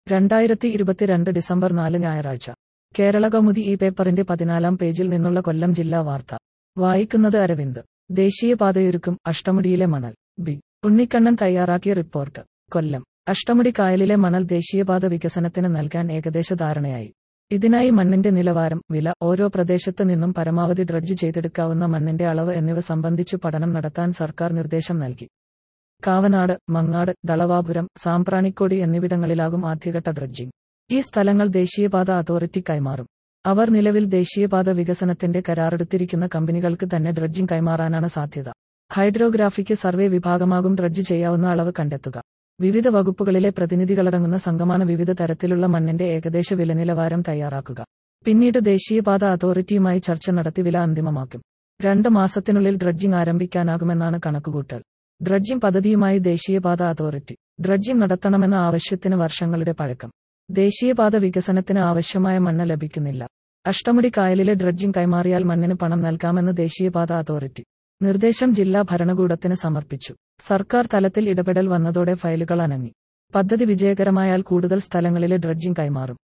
രണ്ടായിരത്തി ഇരുപത്തിരണ്ട് ഡിസംബർ നാല് ഞായറാഴ്ച കേരള കൗമുദി ഈ പേപ്പറിന്റെ പതിനാലാം പേജിൽ നിന്നുള്ള കൊല്ലം ജില്ലാ വാർത്ത വായിക്കുന്നത് അരവിന്ദ് ദേശീയപാതയൊരുക്കും അഷ്ടമുടിയിലെ മണൽ ബി ഉണ്ണിക്കണ്ണൻ തയ്യാറാക്കിയ റിപ്പോർട്ട് കൊല്ലം അഷ്ടമുടി കായലിലെ മണൽ ദേശീയപാത വികസനത്തിന് നൽകാൻ ഏകദേശ ധാരണയായി ഇതിനായി മണ്ണിന്റെ നിലവാരം വില ഓരോ പ്രദേശത്ത് നിന്നും പരമാവധി ഡ്രഡ്ജ് ചെയ്തെടുക്കാവുന്ന മണ്ണിന്റെ അളവ് എന്നിവ സംബന്ധിച്ചു പഠനം നടത്താൻ സർക്കാർ നിർദ്ദേശം നൽകി കാവനാട് മങ്ങാട് ദളവാപുരം സാമ്പ്രാണിക്കോടി എന്നിവിടങ്ങളിലാകും ആദ്യഘട്ട ഡ്രഡ്ജിംഗ് ഈ സ്ഥലങ്ങൾ ദേശീയപാത അതോറിറ്റി കൈമാറും അവർ നിലവിൽ ദേശീയപാത വികസനത്തിന്റെ കരാറെടുത്തിരിക്കുന്ന കമ്പനികൾക്ക് തന്നെ ഡ്രഡ്ജിംഗ് കൈമാറാനാണ് സാധ്യത ഹൈഡ്രോഗ്രാഫിക് സർവേ വിഭാഗമാകും ഡ്രഡ്ജ് ചെയ്യാവുന്ന അളവ് കണ്ടെത്തുക വിവിധ വകുപ്പുകളിലെ പ്രതിനിധികളടങ്ങുന്ന സംഘമാണ് വിവിധ തരത്തിലുള്ള മണ്ണിന്റെ ഏകദേശ വില നിലവാരം തയ്യാറാക്കുക പിന്നീട് ദേശീയപാത അതോറിറ്റിയുമായി ചർച്ച നടത്തി വില അന്തിമമാക്കും രണ്ട് മാസത്തിനുള്ളിൽ ഡ്രഡ്ജിംഗ് ആരംഭിക്കാനാകുമെന്നാണ് കണക്കുകൂട്ടൽ ഡ്രഡ്ജിംഗ് പദ്ധതിയുമായി ദേശീയപാത അതോറിറ്റി ഡ്രഡ്ജിംഗ് നടത്തണമെന്ന ആവശ്യത്തിന് വർഷങ്ങളുടെ പഴക്കം ദേശീയപാത വികസനത്തിന് ആവശ്യമായ മണ്ണ് ലഭിക്കുന്നില്ല അഷ്ടമുടി കായലിലെ ഡ്രഡ്ജിംഗ് കൈമാറിയാൽ മണ്ണിന് പണം നൽകാമെന്ന് ദേശീയപാത അതോറിറ്റി നിർദ്ദേശം ജില്ലാ ഭരണകൂടത്തിന് സമർപ്പിച്ചു സർക്കാർ തലത്തിൽ ഇടപെടൽ വന്നതോടെ ഫയലുകൾ അനങ്ങി പദ്ധതി വിജയകരമായാൽ കൂടുതൽ സ്ഥലങ്ങളിലെ ഡ്രഡ്ജിംഗ് കൈമാറും